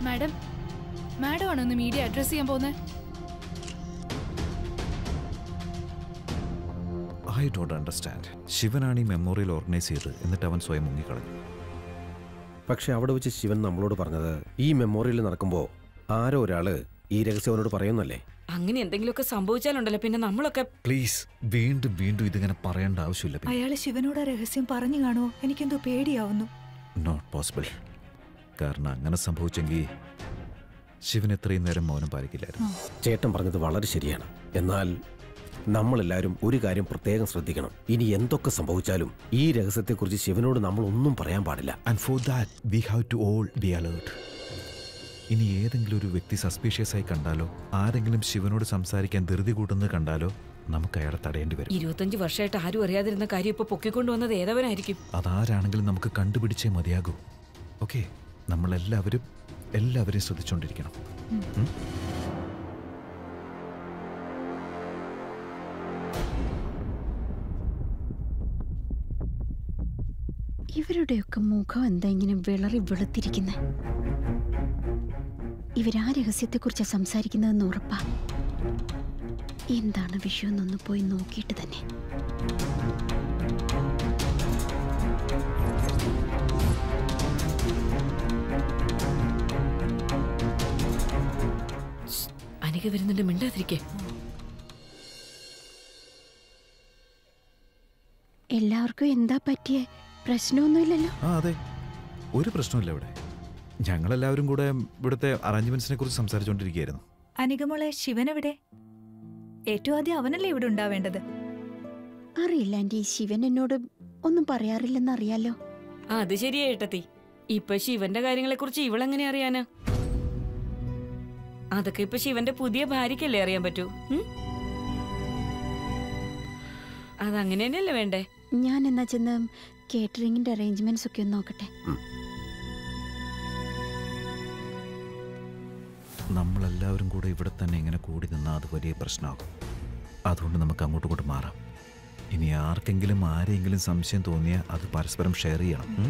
Madam madam ആണോ ഒന്ന് media address ചെയ്യാൻ പോകുന്നത് ഐ ഡോണ്ട് അണ്ടർസ്റ്റാൻഡ് ശിവനാണ് ഈ മെമ്മോറിയൽ ഓർഗനൈസ് ചെയ്ത് എന്നിട്ട് അവൻ സ്വയം മുങ്ങിക്കളഞ്ഞു പക്ഷെ അവിടെ വെച്ച് ശിവൻ നമ്മളോട് പറഞ്ഞത് ഈ മെമ്മോറിയൽ നടക്കുമ്പോൾ ആരോ ഒരാള് ഈ രഹസ്യം അവനോട് പറയുന്നല്ലേ അങ്ങനെ എന്തെങ്കിലുമൊക്കെ സംഭവിച്ചാലുണ്ടല്ലോ പിന്നെ നമ്മളൊക്കെ പ്ലീസ് വീണ്ടും വീണ്ടും ഇതിങ്ങനെ പറയേണ്ട ആവശ്യമില്ല പിന്നെ അയാള് ശിവനോട് ആ രഹസ്യം പറഞ്ഞു കാണുമോ എനിക്കെന്തോ പേടിയാവുന്നു നോട്ട് പോസിബിൾ കാരണം അങ്ങനെ സംഭവിച്ചെങ്കിൽ ശിവൻ എത്രയും നേരം മൗനം പാലിക്കില്ലായിരുന്നു ചേട്ടൻ പറഞ്ഞത് വളരെ ശരിയാണ് എന്നാൽ നമ്മളെല്ലാവരും ഒരു കാര്യം പ്രത്യേകം ശ്രദ്ധിക്കണം ഇനി എന്തൊക്കെ സംഭവിച്ചാലും ഈ രഹസ്യത്തെക്കുറിച്ച് ശിവനോട് നമ്മൾ ഒന്നും പറയാൻ പാടില്ല and for that we have to all be alert ഇനി ഏതെങ്കിലും ഒരു വ്യക്തി സസ്പീഷ്യസ് ആയി കണ്ടാലോ ആരെങ്കിലും ശിവനോട് സംസാരിക്കാൻ ധൃതി കൂട്ടുന്നത് കണ്ടാലോ നമുക്ക് അയാളെ തടയേണ്ടി വരും ഇരുപത്തഞ്ച് വർഷമായിട്ട് ആരും അറിയാതിരുന്ന കാര്യം ഇപ്പൊ പൊക്കിക്കൊണ്ടുവന്നത് ഏതവനായിരിക്കും അതാരാണെങ്കിലും നമുക്ക് കണ്ടുപിടിച്ചേ മതിയാകൂ ഓക്കെ നമ്മളെല്ലാവരും എല്ലാവരെയും ശ്രദ്ധിച്ചുകൊണ്ടിരിക്കണം ഉം? ഇവരുടെയൊക്കെ മുഖം എന്താ ഇങ്ങനെ വിളറി വെളുത്തിരിക്കുന്നത് ഇവരാ രഹസ്യത്തെക്കുറിച്ച് സംസാരിക്കുന്നതെന്ന് ഉറപ്പാ എന്താണ് വിഷയം എന്നൊന്ന് പോയി നോക്കിയിട്ട് തന്നെ അനിക വരുന്നുണ്ട് മിണ്ടാതിരിക്കേ എല്ലാവർക്കും എന്താ പറ്റിയ പ്രശ്നമൊന്നുമില്ലല്ലോ ആ അതെ ഒരു പ്രശ്നമില്ല ഇവിടെ ഞങ്ങളെല്ലാവരും കൂടെ ഇവിടുത്തെ അറേഞ്ച്മെന്റ്സിനെ കുറിച്ച് സംസാരിച്ചുകൊണ്ടിരിക്കുകയായിരുന്നു അനികമോളെ ശിവനെവിടെ ഏറ്റവും ആദ്യം അവനല്ലേ ഇവിടെ ഉണ്ടാവേണ്ടത് അറിയില്ല ആന്റി ശിവൻ എന്നോട് ഒന്നും പറയാറില്ലെന്ന് അറിയാലോ ആ അത് ശരിയാ ഏട്ടത്തി ഇപ്പൊ ശിവന്റെ കാര്യങ്ങളെ കുറിച്ച് ഇവളെങ്ങനെ അറിയാനാ അതൊക്കെ ഇപ്പൊ ശിവന്റെ പുതിയ ഭാര്യക്കല്ലേ അറിയാൻ പറ്റൂ ഉം? അതങ്ങനെ തന്നെയല്ലേ വേണ്ടേ ഞാൻ എന്നാ ചെന്ന് കേറ്ററിംഗിന്റെ അറേഞ്ച്മെന്റ്സ് ഒക്കെ ഒന്ന് നോക്കട്ടെ നമ്മളെല്ലാവരും കൂടെ ഇവിടെ തന്നെ ഇങ്ങനെ കൂടി നിന്നാൽ അത് വലിയ പ്രശ്നമാകും അതുകൊണ്ട് നമുക്ക് അങ്ങോട്ടും ഇങ്ങോട്ട് മാറാം ഇനി ആർക്കെങ്കിലും ആരെങ്കിലും സംശയം തോന്നിയാൽ അത് പരസ്പരം ഷെയർ ചെയ്യണം ഉം?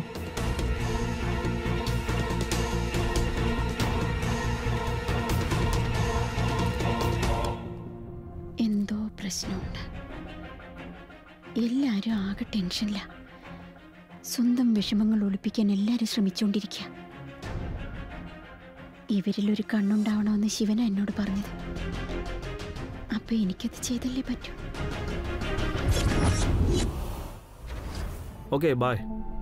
എന്തോ പ്രശ്നമുണ്ട് എല്ലാരും ആകെ ടെൻഷനില്ല സ്വന്തം വിഷമങ്ങൾ ഒളിപ്പിക്കാൻ എല്ലാരും ശ്രമിച്ചുകൊണ്ടിരിക്കുക ഇവരിലൊരു കണ്ണുണ്ടാവണമെന്ന് ശിവന എന്നോട് പറഞ്ഞത് അപ്പൊ എനിക്കത് ചെയ്തല്ലേ പറ്റൂ ഓക്കെ ബായ്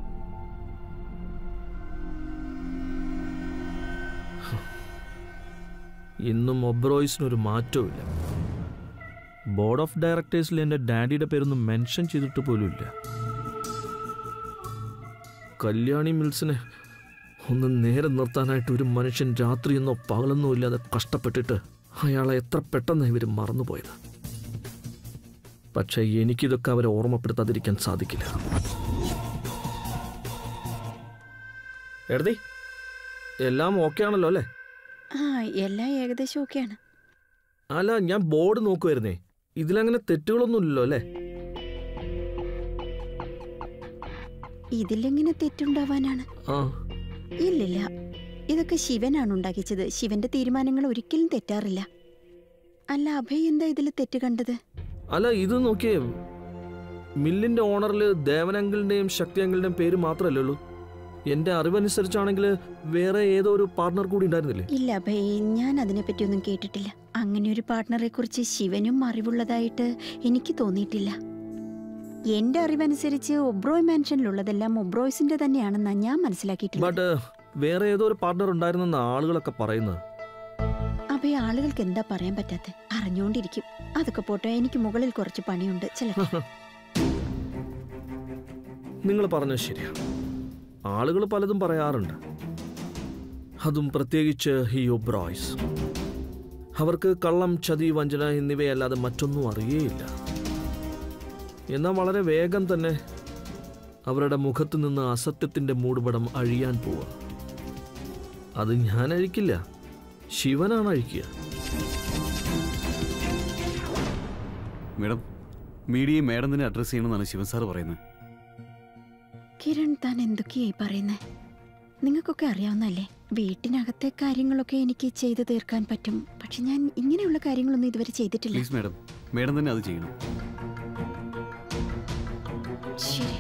ഇന്നും ഒബ്രോയ്സിനൊരു മാറ്റവും ഇല്ല ബോർഡ് ഓഫ് ഡയറക്ടേഴ്സിൽ എൻ്റെ ഡാഡിയുടെ പേരൊന്നും മെൻഷൻ ചെയ്തിട്ട് പോലും ഇല്ല കല്യാണി മിൽസിനെ ഒന്ന് നേരെ നിർത്താനായിട്ട് ഒരു മനുഷ്യൻ രാത്രിയെന്നോ പകലെന്നോ ഇല്ലാതെ കഷ്ടപ്പെട്ടിട്ട് അയാളെ എത്ര പെട്ടെന്ന് ഇവർ മറന്നുപോയത് പക്ഷേ എനിക്കിതൊക്കെ അവരെ ഓർമ്മപ്പെടുത്താതിരിക്കാൻ സാധിക്കില്ല എടതി എല്ലാം ഓക്കെ ആണല്ലോ അല്ലേ ആ എല്ലാം ഏകദേശം ഓക്കെയാണ് അല്ല ഞാൻ ബോർഡ് നോക്കുമായിരുന്നേ ഇതിലങ്ങനെ തെറ്റുകളൊന്നും ഇല്ലല്ലോ അല്ലേ ഇതിലെങ്ങനെ തെറ്റുണ്ടാവാനാണ് ആ ഇല്ലില്ല ഇതൊക്കെ ശിവനാണ് ഉണ്ടാക്കിച്ചത് ശിവന്റെ തീരുമാനങ്ങൾ ഒരിക്കലും തെറ്റാറില്ല അല്ല അഭയ് എന്താ ഇതിൽ തെറ്റ് കണ്ടത് അല്ല ഇത് നോക്കിയേ മില്ലിന്റെ ഓണറിൽ ദേവനങ്കിളിന്റെയും ശക്തി അങ്കിളിന്റെയും പേര് മാത്രമല്ലേ ഉള്ളൂ എന്റെ അറിവനുസരിച്ചാണെങ്കിൽ വേറെ ഏതോ ഒരു പാർട്ണർ കൂടി ഉണ്ടായിരുന്നില്ലേ ഇല്ല അഭയ് ഞാൻ അതിനെപ്പറ്റിയൊന്നും കേട്ടിട്ടില്ല അങ്ങനെ ഒരു പാർട്ണറെ കുറിച്ച് ശിവനും അറിവുള്ളതായിട്ട് എനിക്ക് തോന്നിയിട്ടില്ല എന്റെ അറിവനുസരിച്ച് ഒബ്രോയ് മാൻഷനിലുള്ളതെല്ലാം ഒബ്രോയ്സിന്റെ തന്നെയാണെന്നാ ഞാൻ മനസ്സിലാക്കിയിട്ടുള്ളത് ബട്ട് വേറെ ഏതോ ഒരു പാർട്ണർ ഉണ്ടായിരുന്നെന്ന് ആളുകളൊക്കെ പറയുന്നത് അഭയ് ആളുകൾക്ക് എന്താ പറയാൻ പറ്റാത്ത അറിഞ്ഞുകൊണ്ടിരിക്കും അതൊക്കെ പോട്ടെ എനിക്ക് മുകളിൽ കുറച്ച് പണിയുണ്ട് ചില നിങ്ങൾ പറഞ്ഞത് ശരിയാ ആളുകൾ പലതും പറയാറുണ്ട് അതും പ്രത്യേകിച്ച് ഈ ഒബ്രോയ്സ് അവർക്ക് കള്ളം ചതി വഞ്ചന എന്നിവയല്ലാതെ മറ്റൊന്നും അറിയേയില്ല എന്നാൽ വളരെ വേഗം തന്നെ അവരുടെ മുഖത്ത് നിന്ന് അസത്യത്തിന്റെ മൂടുപടം അഴിയാൻ പോവുക അത് ഞാൻ അഴിക്കില്ല ശിവനാണ് അഴിക്കുക മേഡം മീഡിയയെ മേഡം തന്നെ അഡ്രസ്സ് ചെയ്യണമെന്നാണ് ശിവൻ സാർ പറയുന്നത് കിരൺ താൻ എന്തൊക്കെയായി പറയുന്നേ നിങ്ങൾക്കൊക്കെ അറിയാവുന്നല്ലേ വീട്ടിനകത്തെ കാര്യങ്ങളൊക്കെ എനിക്ക് ചെയ്തു തീർക്കാൻ പറ്റും പക്ഷെ ഞാൻ ഇങ്ങനെയുള്ള കാര്യങ്ങളൊന്നും ഇതുവരെ ചെയ്തിട്ടില്ല പ്ലീസ് മാഡം മാഡം തന്നെ അത് ചെയ്യണം ശരി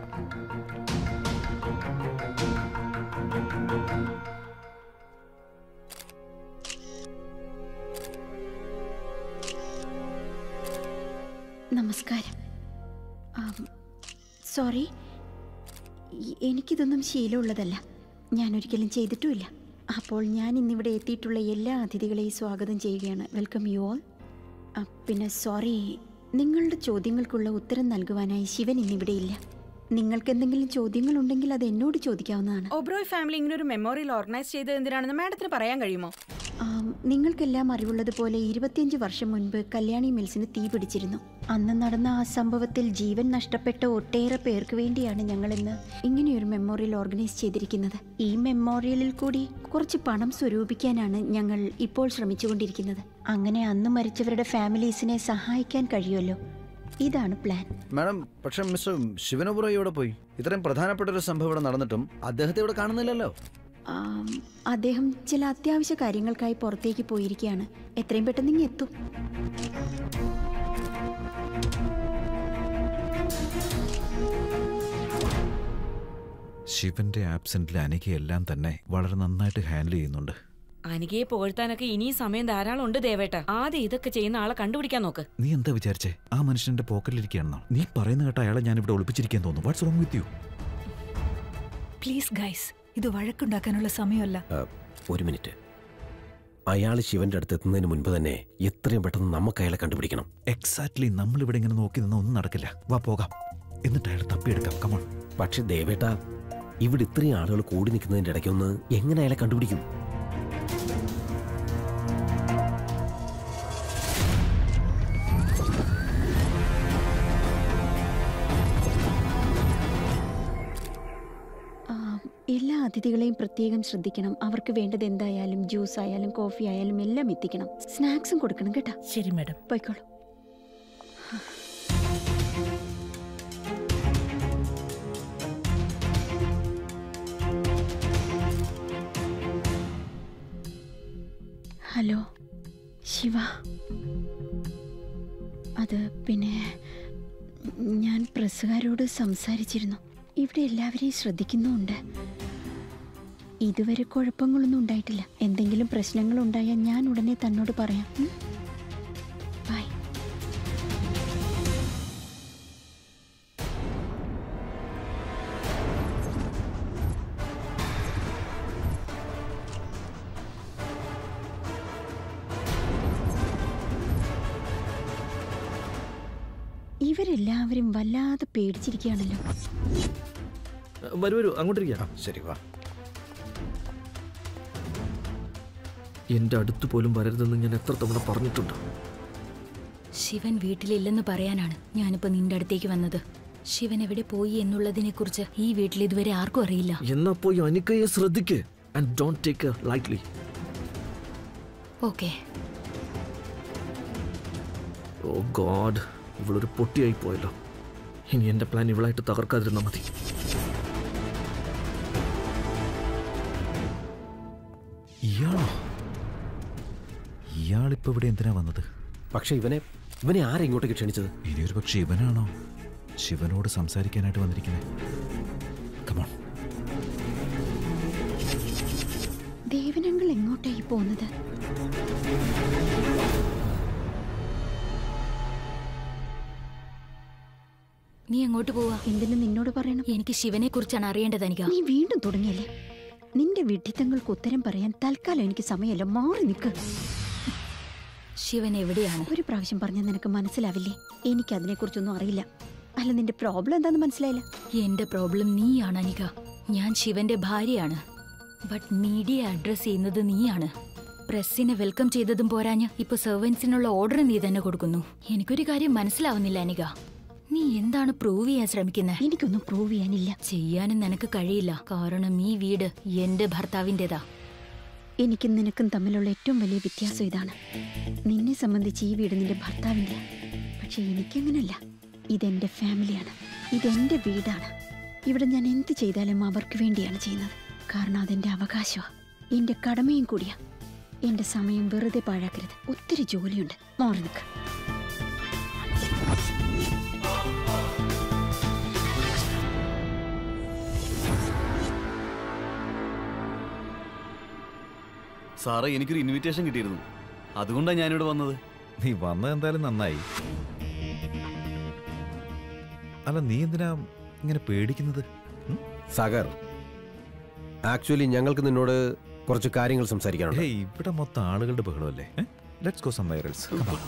നമസ്കാരം സോറി എനിക്കിതൊന്നും ശീലമുള്ളതല്ല ഞാൻ ഒരിക്കലും ചെയ്തിട്ടുമില്ല അപ്പോൾ ഞാൻ ഇന്നിവിടെ എത്തിയിട്ടുള്ള എല്ലാ അതിഥികളെയും സ്വാഗതം ചെയ്യുകയാണ് വെൽക്കം യു ഓൾ പിന്നെ സോറി നിങ്ങളുടെ ചോദ്യങ്ങൾക്കുള്ള ഉത്തരം നൽകുവാനായി ശിവൻ ഇന്നിവിടെ ഇല്ല നിങ്ങൾക്ക് എന്തെങ്കിലും ചോദ്യങ്ങളുണ്ടെങ്കിൽ അത് എന്നോട് ചോദിക്കാവുന്നതാണ് ഒബ്രോയ് ഫാമിലി ഇങ്ങനെ ഒരു മെമ്മോറിയൽ ഓർഗനൈസ് ചെയ്തത് എന്തിനാണെന്ന് മാഡത്തിന് പറയാൻ കഴിയുമോ ആം, നിങ്ങൾക്കെല്ലാം അറിവുള്ളതുപോലെ ഇരുപത്തിയഞ്ച് വർഷം മുൻപ് കല്യാണി മിൽസിന് തീ പിടിച്ചിരുന്നു അന്ന് നടന്ന ആ സംഭവത്തിൽ ജീവൻ നഷ്ടപ്പെട്ട ഒട്ടേറെ പേർക്ക് വേണ്ടിയാണ് ഞങ്ങൾ ഇന്ന് ഇങ്ങനെയൊരു മെമ്മോറിയൽ ഓർഗനൈസ് ചെയ്തിരിക്കുന്നത് ഈ മെമ്മോറിയലിൽ കൂടി കുറച്ച് പണം സ്വരൂപിക്കാനാണ് ഞങ്ങൾ ഇപ്പോൾ ശ്രമിച്ചുകൊണ്ടിരിക്കുന്നത് അങ്ങനെ അന്ന് മരിച്ചവരുടെ ഫാമിലീസിനെ സഹായിക്കാൻ കഴിയുമല്ലോ ഇതാണ് പ്ലാൻ മാഡം പക്ഷെ മിസ്റ്റർ ശിവനപുരം ഇവിടെ പോയി ഇത്രയും പ്രധാനപ്പെട്ട ഒരു സംഭവം ഇവിടെ നടന്നിട്ടും അദ്ദേഹത്തെ ഇവിടെ കാണുന്നില്ലല്ലോ ആം, അദ്ദേഹം ചില അത്യാവശ്യ കാര്യങ്ങൾക്കായി പുറത്തേക്ക് പോയിരിക്കുകയാണ് എത്രയും പെട്ടെന്ന് ഇങ്ങ് എത്തും ശിവന്റെ ആബ്സെന്റിൽ അനികയെല്ലാം തന്നെ വളരെ നന്നായിട്ട് ഹാൻഡിൽ ചെയ്യുന്നുണ്ട് അനികയെ പുകഴ്ത്താനൊക്കെ ഇനിയും സമയം ധാരാളം ഉണ്ട് ദേവേട്ട ആദ്യം ഇതൊക്കെ ചെയ്യുന്ന ആളെ കണ്ടുപിടിക്കാൻ നോക്ക് നീ എന്താ വിചാരിച്ചേ ആ മനുഷ്യന്റെ പോക്കറ്റിലിരിക്കുകയാണെന്നോ നീ പറയുന്ന കേട്ട അയാളെ ഞാൻ ഇവിടെ ഒളിപ്പിച്ചിരിക്കാൻ തോന്നുന്നു what's wrong with you please guys ഇത് വഴക്കുണ്ടാക്കാനുള്ള സമയമല്ല ആ, ഒരു മിനിറ്റ് അയാൾ ശിവന്റെ അടുത്ത് എത്തുന്നതിന് മുൻപ് തന്നെ എത്രയും പെട്ടെന്ന് നമുക്ക് അയാളെ കണ്ടുപിടിക്കണം എക്സാക്ട്ലി നമ്മൾ ഇവിടെ ഇങ്ങനെ നോക്കി നിന്ന ഒന്നും നടക്കില്ല വാ പോകാം എന്നിട്ട് അയാൾ തപ്പിയെടുക്കാം കമോൺ പക്ഷെ ദേവേട്ട ഇവിടെ ഇത്രയും ആളുകൾ കൂടി നിൽക്കുന്നതിന്റെ ഇടയ്ക്കൊന്ന് എങ്ങനെ അയാളെ കണ്ടുപിടിക്കും ആ, എല്ലാ അതിഥികളെയും പ്രത്യേകം ശ്രദ്ധിക്കണം അവർക്ക് വേണ്ടത് എന്തായാലും ജ്യൂസ് ആയാലും കോഫി ആയാലും എല്ലാം എത്തിക്കണം സ്നാക്സും കൊടുക്കണം കേട്ടാ ശരി മാഡം പോയിക്കോളൂ ഹലോ ശിവ അത് പിന്നെ ഞാൻ പ്രസ്സുകാരോട് സംസാരിച്ചിരുന്നു ഇവിടെ എല്ലാവരെയും ശ്രദ്ധിക്കുന്നുമുണ്ട് ഇതുവരെ കുഴപ്പങ്ങളൊന്നും ഉണ്ടായിട്ടില്ല എന്തെങ്കിലും പ്രശ്നങ്ങൾ ഉണ്ടായാൽ ഞാൻ ഉടനെ തന്നോട് പറയാം ഉം? ബൈ ഇവരെല്ലാവരും വല്ലാതെ പേടിച്ചിരിക്കുകയാണല്ലോ വരൂ വരൂ അങ്ങോട്ടിരിക്കാം ശരി വാ എന്റെ അടുത്ത് പോലും വരരുതെന്ന് ഞാൻ എത്ര തവണ പറഞ്ഞിട്ടുണ്ട് ശിവൻ വീട്ടിലില്ലെന്ന് പറയാനാണ് ഞാനിപ്പോ നിന്റെ അടുത്തേക്ക് വന്നത് ശിവൻ എവിടെ പോയി എന്നുള്ളതിനെ കുറിച്ച് ഈ വീട്ടിൽ ഇതുവരെ ആർക്കും അറിയില്ല എന്നാ പോയി അനിക്കയെ ശ്രദ്ധിക്ക് and don't take lightly okay oh god ഇവളൊരു പൊട്ടിയായി പോയല്ലോ ഇനി എന്റെ പ്ലാൻ ഇവളായിട്ട് തകർക്കാതിരുന്നാ മതി ഇയാളോ ഇയാളിപ്പോ ഇവിടെ എന്തിനാ വന്നത് പക്ഷെ ഇവനെ ഇവനെ ആരാ ഇങ്ങോട്ടേക്ക് ക്ഷണിച്ചത് ഇനി ഒരു പക്ഷെ ഇവനാണോ ശിവനോട് സംസാരിക്കാനായിട്ട് വന്നിരിക്കുന്നത് കമോൺ ദേവനങ്ങൾ എങ്ങോട്ടായി പോകുന്നത് നീ എങ്ങോട്ട് പോവാ എന്തിനു നിന്നോട് പറയണം എനിക്ക് ശിവനെ കുറിച്ചാണ് അറിയേണ്ടത് എനിക്ക് നീ വീണ്ടും തുടങ്ങിയല്ലേ നിന്റെ വിഡ്ഢിത്തങ്ങൾക്ക് ഉത്തരം പറയാൻ തൽക്കാലം എനിക്ക് സമയമല്ല മാറി നിൽക്ക് ശിവൻ എവിടെയാണ് ഒരു പ്രാവശ്യം പറഞ്ഞാൽ നിനക്ക് മനസ്സിലാവില്ലേ എനിക്ക് അതിനെക്കുറിച്ചൊന്നും അറിയില്ല അല്ല നിന്റെ പ്രോബ്ലം എന്താന്ന് മനസ്സിലായില്ല എന്റെ പ്രോബ്ലം നീയാണ് അനിക ഞാൻ ശിവന്റെ ഭാര്യയാണ് ബട്ട് മീഡിയ അഡ്രസ് ചെയ്യുന്നത് നീയാണ് പ്രസ്സിനെ വെൽക്കം ചെയ്തതും പോരാഞ്ഞ് ഇപ്പൊ സെർവൻസിനുള്ള ഓർഡർ നീ തന്നെ കൊടുക്കുന്നു എനിക്കൊരു കാര്യം മനസ്സിലാവുന്നില്ല അനിക നീ എന്താണ് പ്രൂവ് ചെയ്യാൻ ശ്രമിക്കുന്നത് എനിക്കൊന്നും പ്രൂവ് ചെയ്യാനില്ല ചെയ്യാനും നിനക്ക് കഴിയില്ല കാരണം ഈ വീട് എന്റെ ഭർത്താവിൻ്റെതാ എനിക്കും നിനക്കും തമ്മിലുള്ള ഏറ്റവും വലിയ വ്യത്യാസം ഇതാണ് നിന്നെ സംബന്ധിച്ച് ഈ വീട് നിന്റെ ഭർത്താവിൻ്റെ പക്ഷെ എനിക്കങ്ങനല്ല ഇതെന്റെ ഫാമിലിയാണ് ഇതെന്റെ വീടാണ് ഇവിടെ ഞാൻ എന്ത് ചെയ്താലും അവർക്ക് വേണ്ടിയാണ് ചെയ്യുന്നത് കാരണം അതെന്റെ അവകാശമാണ് എന്റെ കടമയും കൂടിയാ എന്റെ സമയം വെറുതെ പാഴാക്കരുത് ഒത്തിരി ജോലിയുണ്ട് മാറി നിൽക്ക് സാറേ എനിക്കൊരു ഇൻവിറ്റേഷൻ കിട്ടിയിരുന്നു അതുകൊണ്ടാണ് ഞാനിവിടെ വന്നത് നീ വന്നത് എന്തായാലും നന്നായി അല്ല നീ എന്തിനാ ഇങ്ങനെ പേടിക്കുന്നത് സാഗർ ആക്ച്വലി ഞങ്ങൾക്ക് നിന്നോട് കുറച്ച് കാര്യങ്ങൾ സംസാരിക്കാനുണ്ട് ഹേയ് ഇവിടെ മൊത്തം ആളുകളുടെ ബഹളമല്ലേ ലെറ്റ്സ് ഗോ സംവെയർ എൽസ്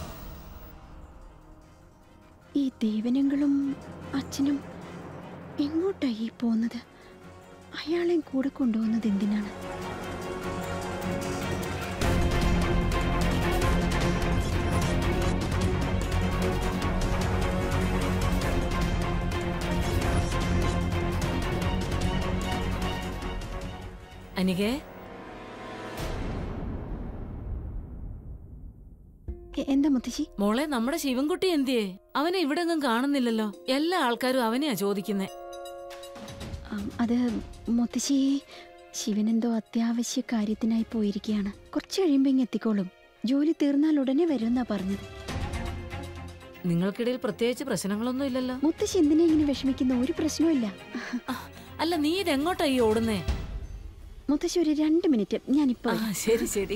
ഈ ദേവനങ്ങളും അച്ഛനും എങ്ങോട്ടായി ഈ പോകുന്നത് അയാളെയും കൂടെ കൊണ്ടുപോകുന്നത് എന്തിനാണ് അനികേ എ- എന്താ മുത്തശ്ശി മോളെ നമ്മുടെ ശിവൻകുട്ടി എന്തിയേ അവനെ ഇവിടെ എങ്ങും കാണുന്നില്ലല്ലോ എല്ലാ ആൾക്കാരും അവനെയാ ചോദിക്കുന്നേ ആം, അത് മുത്തശ്ശി ശിവനെന്തോ അത്യാവശ്യ കാര്യത്തിനായി പോയിരിക്കുകയാണ് കുറച്ച് കഴിയുമ്പോൾ ഇങ്ങ് എത്തിക്കോളും ജോലി തീർന്നാൽ ഉടനെ വരുമെന്നാ പറഞ്ഞത് നിങ്ങൾക്കിടയിൽ പ്രത്യേകിച്ച് പ്രശ്നങ്ങളൊന്നും ഇല്ലല്ലോ മുത്തശ്ശി എന്തിനാ ഇങ്ങനെ വിഷമിക്കുന്ന ഒരു പ്രശ്നവുമില്ല അല്ല നീ ഇതെങ്ങോട്ടാ ഈ ഓടുന്നേ മുത്തശ്ശി ഒരു രണ്ട് മിനിറ്റ് ഞാനിപ്പോ ആ, ശരി ശരി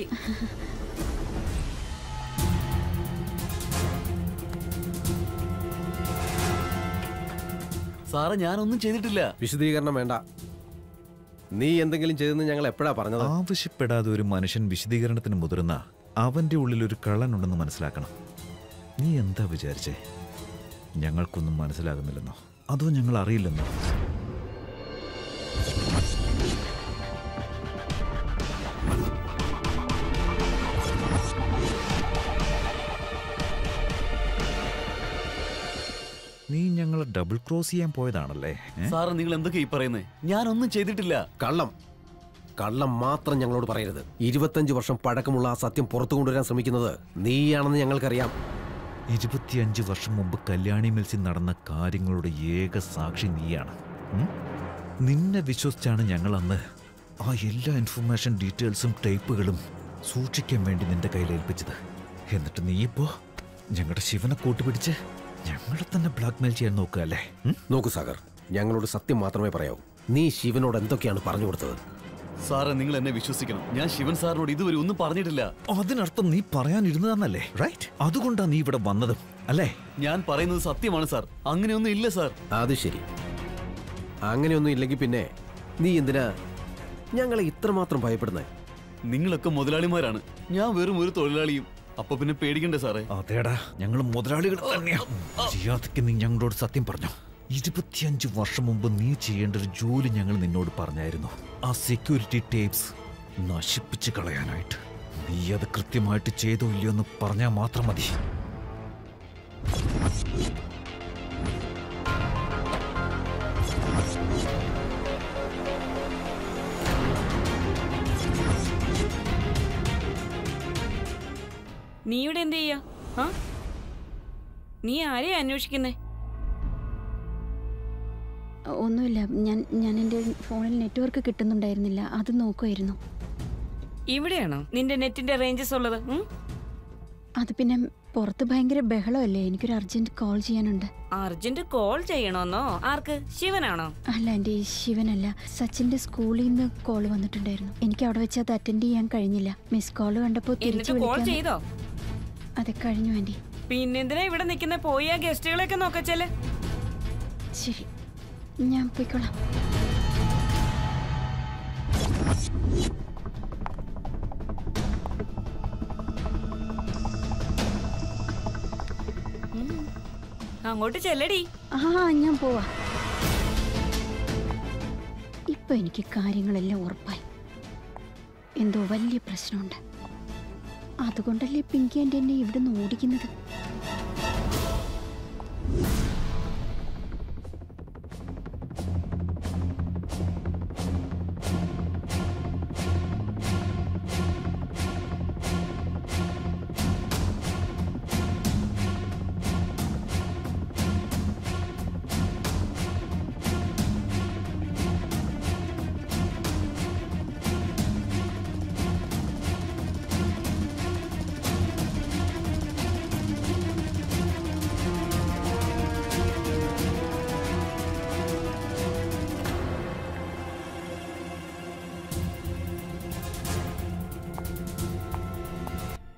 സാറേ ഞാനൊന്നും ചെയ്തിട്ടില്ല വിശദീകരണം വേണ്ട നീ എന്തെങ്കിലും ചെയ്തെന്ന് ഞങ്ങൾ എപ്പോഴാ പറഞ്ഞത് ആവശ്യപ്പെടാതെ ഒരു മനുഷ്യൻ വിശദീകരണത്തിന് മുതിർന്ന അവന്റെ ഉള്ളിൽ ഒരു കള്ളനുണ്ടെന്ന് മനസ്സിലാക്കണം നീ എന്താ വിചാരിച്ചേ ഞങ്ങൾക്കൊന്നും മനസ്സിലാകുന്നില്ലെന്നോ അതോ ഞങ്ങൾ അറിയില്ലെന്നോ നീ ഞങ്ങളെ ഡബിൾ ക്രോസ് ചെയ്യാൻ പോയതാണല്ലേ ഏ? സാറേ നിങ്ങൾ എന്തൊക്കെ ഈ പറയുന്നേ ഞാനൊന്നും ചെയ്തിട്ടില്ല കള്ളം കള്ളം മാത്രം ഞങ്ങളോട് പറയരുത് ഇരുപത്തഞ്ച് വർഷം പഴക്കമുള്ള ആ സത്യം പുറത്തു കൊണ്ടുവരാൻ ശ്രമിക്കുന്നത് നീയാണെന്ന് ഞങ്ങൾക്കറിയാം ഇരുപത്തിയഞ്ച് വർഷം മുമ്പ് കല്യാണി മിൽസിൽ നടന്ന കാര്യങ്ങളുടെ ഏക സാക്ഷി നീയാണ് ഉം? നിന്നെ വിശ്വസിച്ചാണ് ഞങ്ങൾ അന്ന് ആ എല്ലാ ഇൻഫർമേഷൻ ഡീറ്റെയിൽസും ടൈപ്പുകളും സൂക്ഷിക്കാൻ വേണ്ടി നിന്റെ കയ്യിൽ ഏൽപ്പിച്ചത് എന്നിട്ട് നീ ഇപ്പോ ഞങ്ങളുടെ ശിവനെ കൂട്ടുപിടിച്ച് ഞങ്ങളെ തന്നെ ബ്ലാക്ക്മെയിൽ ചെയ്യാൻ നോക്കുക അല്ലേ നോക്കൂ സാഗർ ഞങ്ങളോട് സത്യം മാത്രമേ പറയാവൂ നീ ശിവനോട് എന്തൊക്കെയാണ് പറഞ്ഞു കൊടുത്തത് സാറേ നിങ്ങൾ എന്നെ വിശ്വസിക്കണം ഞാൻ ശിവൻ സാറിനോട് ഇതുവരെ ഒന്നും പറഞ്ഞിട്ടില്ല അതിനർത്ഥം നീ പറയാനിരുന്നതാന്നല്ലേ റൈറ്റ് അതുകൊണ്ടാ നീ ഇവിടെ വന്നതും അല്ലേ ഞാൻ പറയുന്നത് സത്യമാണ് സാർ അങ്ങനെയൊന്നും ഇല്ല സാർ അത് ശരി അങ്ങനെയൊന്നും ഇല്ലെങ്കിൽ പിന്നെ നീ എന്തിനാ ഞങ്ങളെ ഇത്രമാത്രം ഭയപ്പെടുന്നേ നിങ്ങളൊക്കെ മുതലാളിമാരാണ് ഞാൻ വെറും ഒരു തൊഴിലാളിയും അപ്പൊ പിന്നെ പേടിക്കണ്ടേ സാറേ അതേടാ ഞങ്ങൾ മുതലാളികൾ തന്നെയാ ചെയ്യാത്തക്ക് നീ ഞങ്ങളോട് സത്യം പറഞ്ഞു ഇരുപത്തിയഞ്ച് വർഷം മുമ്പ് നീ ചെയ്യേണ്ട ഒരു ജോലി ഞങ്ങൾ നിന്നോട് പറഞ്ഞായിരുന്നു ആ സെക്യൂരിറ്റി ടേപ്സ് നശിപ്പിച്ച് കളയാനായിട്ട് നീ അത് കൃത്യമായിട്ട് ചെയ്തോ ഇല്ലയോ എന്ന് പറഞ്ഞാൽ മാത്രം മതി നീ ഇവിടെ എന്ത് ചെയ്യാ ആ നീ ആരെയാ അന്വേഷിക്കുന്നേ ഒന്നുമില്ല ഞാൻ ഞാൻ എൻ്റെ ഫോണിൽ നെറ്റ്വർക്ക് കിട്ടുന്നുണ്ടായിരുന്നില്ല അത് നോക്കുമായിരുന്നു ഇവിടെയാണോ നിന്റെ നെറ്റിന്റെ റേഞ്ചസ് ഉള്ളത് ഉം? അത് പിന്നെ പുറത്ത് ഭയങ്കര ബഹളമല്ലേ എനിക്കൊരു അർജന്റ് കോൾ ചെയ്യാനുണ്ട് അർജന്റ് കോൾ ചെയ്യണോന്നോ ആർക്ക് ശിവനാണോ അല്ല എൻ്റെ ശിവനല്ല സച്ചിന്റെ സ്കൂളിൽ നിന്ന് കോൾ വന്നിട്ടുണ്ടായിരുന്നു എനിക്ക് അവിടെ വെച്ച് അത് അറ്റൻഡ് ചെയ്യാൻ കഴിഞ്ഞില്ല മിസ് കോൾ കണ്ടപ്പോൾ തിരിച്ചു എന്നിട്ട് കോൾ വിളിക്കാൻ ചെയ്തോ അതെ കഴിഞ്ഞു ആൻറ്റി പിന്നെന്തിനാ ഇവിടെ നിൽക്കുന്ന പോയി ആ ഗസ്റ്റുകളെയൊക്കെ നോക്കച്ചല്ലേ ശരി ഞാൻ പോയിക്കോളാം അങ്ങോട്ട് ചെല്ലടി ആ ഞാൻ പോവാ ഇപ്പൊ എനിക്ക് കാര്യങ്ങളെല്ലാം ഉറപ്പായി എന്തോ വലിയ പ്രശ്നമുണ്ട് അതുകൊണ്ടല്ലേ പിങ്കി എൻ്റെ എന്നെ ഇവിടുന്ന് ഓടിക്കുന്നത്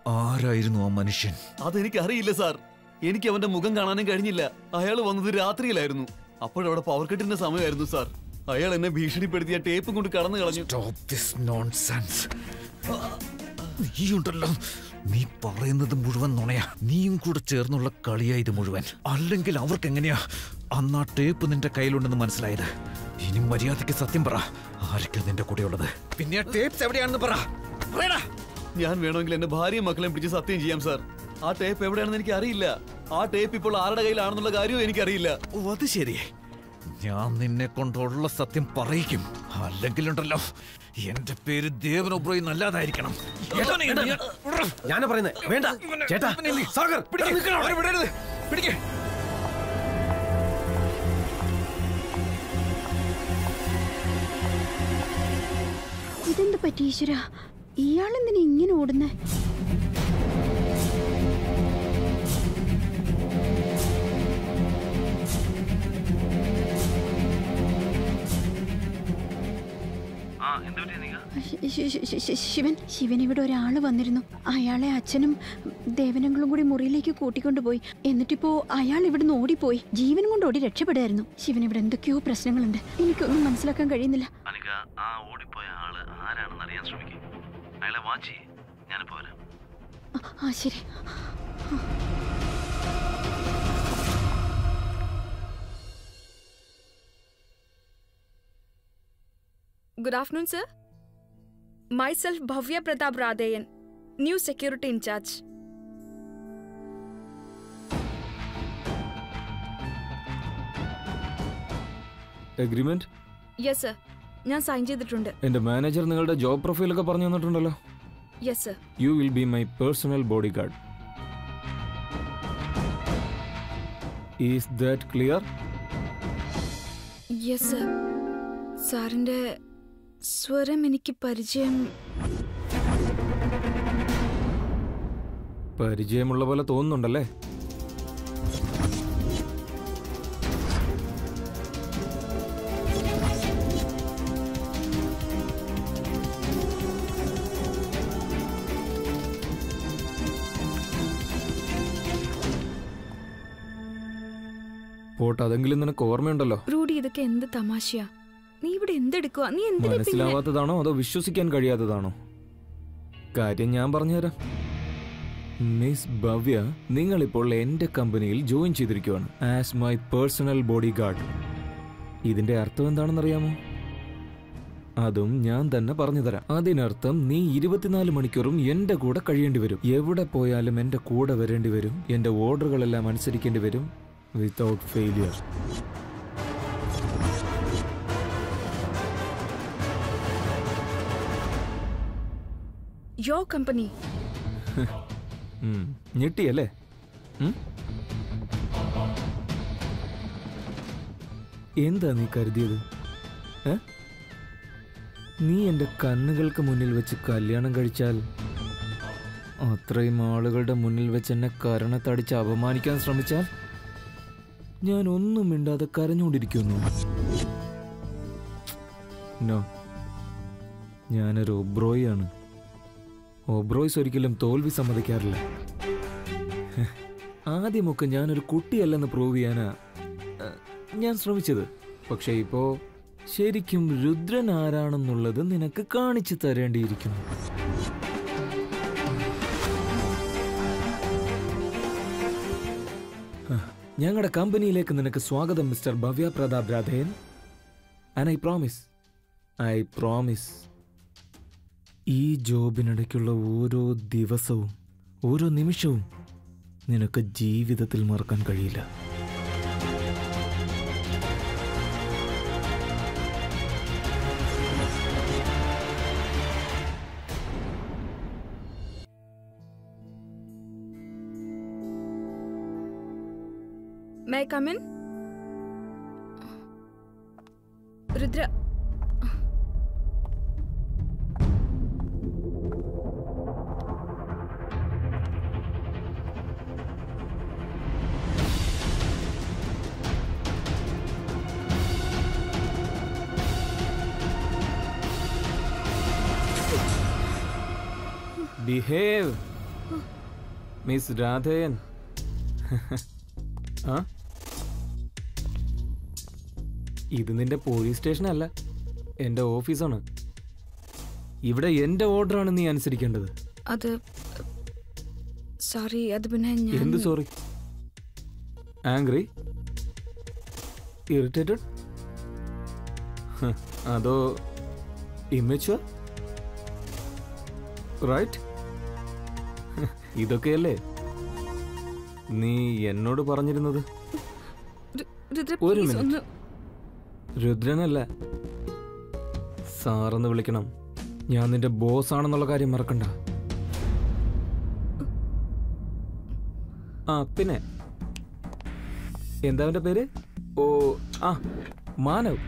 ആരായിരുന്നു ആ മനുഷ്യൻ അതെനിക്ക് അറിയില്ല സാർ എനിക്ക് അവന്റെ മുഖം കാണാനും കഴിഞ്ഞില്ല അയാൾ വന്നത് രാത്രിയിലായിരുന്നു അപ്പോഴവിടെ പവർ കട്ടിന്റെ സമയമായിരുന്നു സാർ അയാൾ എന്നെ ഭീഷണിപ്പെടുത്തിയ ടേപ്പും കൊണ്ട് കടന്നു കളഞ്ഞു Stop this nonsense. നീയുണ്ടല്ലോ നീ പറയുന്നത് മുഴുവൻ നുണയാ നീയും കൂടെ ചേർന്നുള്ള കളിയാ ഇത് മുഴുവൻ അല്ലെങ്കിൽ അവർക്ക് എങ്ങനെയാ അന്ന് ആ ടേപ്പ് നിന്റെ കയ്യിലുണ്ടെന്ന് മനസ്സിലായത് ഇനി മര്യാദയ്ക്ക് സത്യം പറ ആരൊക്കെ നിന്റെ കൂടെയുള്ളത് പിന്നെ ആ ടേപ്സ് എവിടെയാണെന്ന് പറ പറയടാ ഞാൻ വേണമെങ്കിൽ എന്റെ ഭാര്യയും മക്കളെയും പിടിച്ച് സത്യം ചെയ്യാം സാർ ആ ടേപ്പ് എവിടെയാണെന്ന് എനിക്ക് അറിയില്ല ആ ടേപ്പ് ഇപ്പോൾ ആരുടെ കയ്യിലാണെന്നുള്ള കാര്യവും എനിക്കറിയില്ല ഓ അത് ശരി ഞാൻ നിന്നെ കൊണ്ടുള്ള സത്യം പറയിക്കും അല്ലെങ്കിലുണ്ടല്ലോ എന്റെ പേര് ദേവൻ ഒബ്രോയി നല്ലതായിരിക്കണം ഞാനാ പറയുന്നത് വേണ്ട ചേട്ടാ സാഗർ വിടരുത് പിടിക്കേ ഇതെന്ത് പറ്റി ഈശ്വര ഇയാളെന്തിനാ ഇങ്ങനെ ഓടുന്നേ ശ- ശ- ശ- ശ- ശിവൻ ശിവൻ ഇവിടെ ഒരാള് വന്നിരുന്നു അയാളെ അച്ഛനും ദേവനങ്ങളും കൂടി മുറിയിലേക്ക് കൂട്ടിക്കൊണ്ടുപോയി എന്നിട്ടിപ്പോ അയാൾ ഇവിടുന്ന് ഓടിപ്പോയി ജീവൻ കൊണ്ട് ഓടി രക്ഷപ്പെടുമായിരുന്നു ശിവൻ ഇവിടെ എന്തൊക്കെയോ പ്രശ്നങ്ങളുണ്ട് എനിക്കൊന്നും മനസ്സിലാക്കാൻ കഴിയുന്നില്ല അനിക ആ ഓടിപ്പോയ ആള് ആരാണെന്ന് അറിയാൻ ശ്രമിക്കും അയാളെ വാച്ച് ചെയ്യ് ഞാനിപ്പോ വരാം ആ, ആ ശരി Good afternoon, sir. Myself Bhavya Pratap Radhayan, new security in charge. Agreement yes sir ഞാൻ സൈൻ ചെയ്തിട്ടുണ്ട് എന്റെ മാനേജർ നിങ്ങളുടെ ജോബ് പ്രൊഫൈലൊക്കെ പറഞ്ഞു തന്നിട്ടുണ്ടല്ലോ yes sir you will be my personal body guard is that clear yes sir സാറിൻ്റെ സ്വരം എനിക്ക് പരിചയം പരിചയമുള്ള പോലെ തോന്നുന്നുണ്ടല്ലേ പോട്ടെ അതെങ്കിലും നിനക്ക് ഓർമ്മയുണ്ടല്ലോ റൂഡി ഇതൊക്കെ എന്ത് തമാശയാ നീ ഇവിടെ എന്തെടുക്കുക നീ എന്തിനാ പിന്നെ മനസ്സിലാവാത്തതാണോ അതോ വിശ്വസിക്കാൻ കഴിയാത്തതാണോ കാര്യം ഞാൻ പറഞ്ഞുതരാം മിസ് ഭവ്യ നിങ്ങളിപ്പോൾ എൻ്റെ കമ്പനിയിൽ ജോയിൻ ചെയ്തിരിക്കുകയാണ് as my personal body guard ഇതിന്റെ അർത്ഥം എന്താണെന്നറിയാമോ അതും ഞാൻ തന്നെ പറഞ്ഞു തരാം അതിനർത്ഥം നീ ഇരുപത്തിനാല് മണിക്കൂറും എന്റെ കൂടെ കഴിയേണ്ടി വരും എവിടെ പോയാലും എന്റെ കൂടെ വരേണ്ടി വരും എന്റെ ഓർഡറുകളെല്ലാം അനുസരിക്കേണ്ടി വരും വിത്തൗട്ട് ഫെയിലിയർ യോ കമ്പനി ഉം. ഞെട്ടിയല്ലേ ഉം? എന്താ നീ കരുതിയത് ഏ? നീ എൻ്റെ കണ്ണുകൾക്ക് മുന്നിൽ വെച്ച് കല്യാണം കഴിച്ചാൽ അത്രയും ആളുകളുടെ മുന്നിൽ വെച്ച് എന്നെ കരണത്തടിച്ച് അപമാനിക്കാൻ ശ്രമിച്ചാൽ ഞാൻ ഒന്നും മിണ്ടാതെ കരഞ്ഞുകൊണ്ടിരിക്കുന്നു നോ ഞാനൊരു ഒബ്രോയാണ് ഒബ്രോയ്സ് ഒരിക്കലും തോൽവി സമ്മതിക്കാറില്ല ആദ്യമൊക്കെ ഞാനൊരു കുട്ടിയല്ലെന്ന് പ്രൂവ് ചെയ്യാനാ അഹ്, ഞാൻ ശ്രമിച്ചത് പക്ഷെ ഇപ്പോ ശരിക്കും രുദ്രൻ ആരാണെന്നുള്ളത് നിനക്ക് കാണിച്ചു തരേണ്ടിയിരിക്കുന്നു ഞങ്ങളുടെ കമ്പനിയിലേക്ക് നിനക്ക് സ്വാഗതം mister Bhavya Pratap Radhen and I promise I promise ഈ ജോബിനിടയ്ക്കുള്ള ഓരോ ദിവസവും ഓരോ നിമിഷവും നിനക്ക് ജീവിതത്തിൽ മറക്കാൻ കഴിയില്ല may come in Rudra behave miss Radheyan ആ ഇത് നിന്റെ പോലീസ് സ്റ്റേഷൻ അല്ല എൻ്റെ ഓഫീസാണ് ഇവിടെ എൻ്റെ ഓർഡറാണ് നീ അനുസരിക്കേണ്ടത് അത് സോറി അത് പിന്നെ ഞാൻ എന്ത് സോറി ആംഗ്രി ഇറിറ്റേറ്റഡ് അതോ ഇമ്മച്ചുവർ റൈറ്റ് ഇതൊക്കെയല്ലേ നീ എന്നോട് പറഞ്ഞിരുന്നത് രുദ്ര ഒരു please മിനിറ്റ് ഒന്ന് രുദ്രനല്ല സാറെന്ന് വിളിക്കണം ഞാൻ നിന്റെ ബോസ് ആണെന്നുള്ള കാര്യം മറക്കണ്ട ആ പിന്നെ എന്താ അവന്റെ പേര് ഓ ആ മാനവ്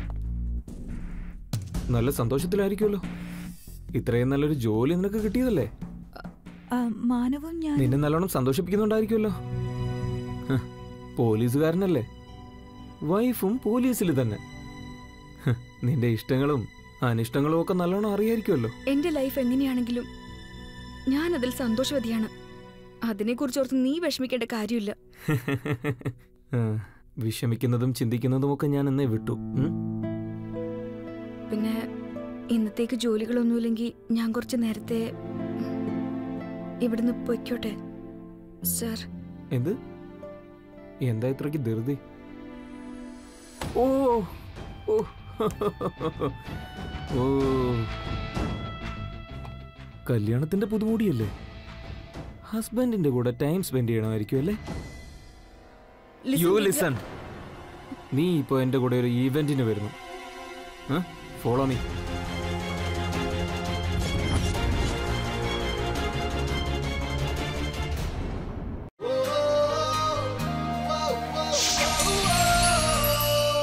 നല്ല സന്തോഷത്തിലായിരിക്കുമല്ലോ ഇത്രയും നല്ലൊരു ജോലി നിനക്ക് കിട്ടിയതല്ലേ ആ, മാനവും ഞാൻ നിന്നെ നല്ലോണം സന്തോഷിപ്പിക്കുന്നുണ്ടായിരിക്കുമല്ലോ ഹ്, പോലീസുകാരനല്ലേ വൈഫും പോലീസിൽ തന്നെ ഹ്, നിന്റെ ഇഷ്ടങ്ങളും അനിഷ്ടങ്ങളും ഒക്കെ നല്ലോണം അറിയായിരിക്കുമല്ലോ എന്റെ ലൈഫ് എങ്ങനെയാണെങ്കിലും ഞാൻ അതിൽ സന്തോഷവതിയാണ് അതിനെക്കുറിച്ച് ഓർത്ത് നീ വിഷമിക്കേണ്ട കാര്യമില്ല ആ, വിഷമിക്കുന്നതും ചിന്തിക്കുന്നതും ഒക്കെ ഞാൻ എന്നെ വിട്ടു ഉം? പിന്നെ ഇന്നത്തേക്ക് ജോലികളൊന്നുമില്ലെങ്കിൽ ഞാൻ കുറച്ച് നേരത്തെ ഇവിടുന്ന് പൊയ്ക്കോട്ടെ സർ എന്ത് എന്താ ഇത്രയ്ക്ക് ധൃതി ഓ ഓ ഓ കല്യാണത്തിന്റെ പുതുമോടിയല്ലേ ഹസ്ബൻഡിന്റെ കൂടെ ടൈം സ്പെൻഡ് ചെയ്യണമായിരിക്കും അല്ലേ Listen, യു Ridra. ലിസൺ നീ ഇപ്പോൾ എൻ്റെ കൂടെ ഒരു ഈവെന്റിന് വരുന്നു ഫോളോ മീ